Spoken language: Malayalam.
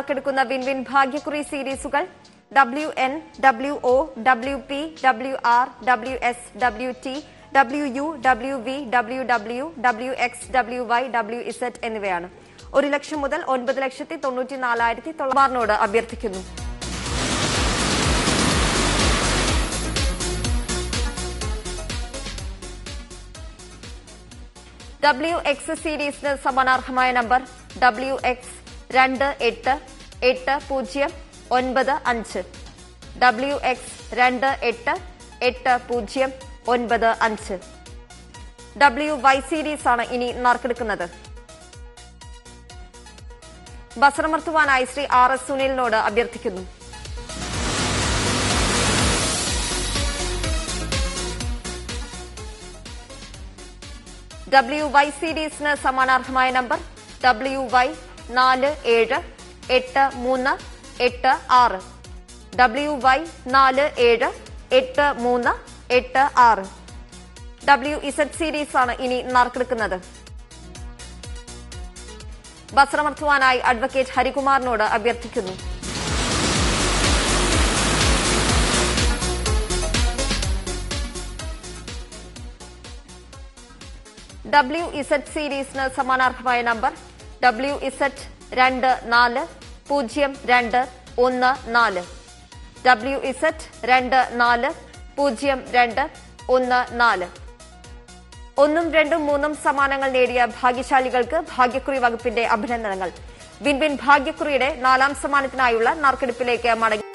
നറുക്കെടുക്കുന്ന വിൻ വിൻ ഭാഗ്യക്കുറി സീരീസുകൾ W N W O W P W R W S W T W U W V W W W X W Y W Z എന്നിവയാണ് ഒരു ലക്ഷം മുതൽ ഒൻപത് ലക്ഷത്തി തൊണ്ണൂറ്റി നാലായിരത്തി തൊള്ളാറിനോട് അഭ്യർത്ഥിക്കുന്നു ഡബ്ല്യു എക്സ് സീരീസിന് സമാനാർഹമായ നമ്പർ ഡബ്ല്യു എക്സ് രണ്ട് എട്ട് എട്ട് പൂജ്യം ഒൻപത് അഞ്ച് ഡബ്ല്യു എക്സ് രണ്ട് എട്ട് എട്ട് പൂജ്യം ഒൻപത് അഞ്ച് ഡബ്ല്യു വൈ സീരീസ് ആണ് ഇനി നറുക്കെടുക്കുന്നത് ബസറമർത്തുവാനായി ശ്രീ ആർ എസ് സുനിലിനോട് അഭ്യർത്ഥിക്കുന്നു ഡബ്ല്യു വൈ സീരീസിന് സമാനാർഹമായ നമ്പർ ഡബ്ല്യു വൈ നാല് ഏഴ് എട്ട് മൂന്ന് എട്ട് ആറ് ഡബ്ല്യു വൈ നാല് ഏഴ് എട്ട് മൂന്ന് എട്ട് ആറ് ഡബ്ല്യു ഇസഡ് സീരീസ് ആണ് ഇനി നറുക്കെടുക്കുന്നത് വസ്ത്രമർത്തുവാനായി അഡ്വക്കേറ്റ് ഹരികുമാറിനോട് അഭ്യർത്ഥിക്കുന്നു ഡബ്ല്യു ഇസഡ് സീരീസിന് സമാനാർഹമായ നമ്പർ ഡബ്ല്യു ഇസഡ് രണ്ട് നാല് പൂജ്യം രണ്ട് ഒന്ന് നാല് ഡബ്ല്യു ഇസഡ് രണ്ട് നാല് പൂജ്യം രണ്ട് ഒന്ന് നാല് ഒന്നും രണ്ടും മൂന്നും സമ്മാനങ്ങൾ നേടിയ ഭാഗ്യശാലികൾക്ക് ഭാഗ്യക്കുറി വകുപ്പിന്റെ അഭിനന്ദനങ്ങൾ വിൻ വിൻ ഭാഗ്യക്കുറിയുടെ നാലാം സമ്മാനത്തിനായുള്ള നറുക്കെടുപ്പിലേക്ക് മടങ്ങി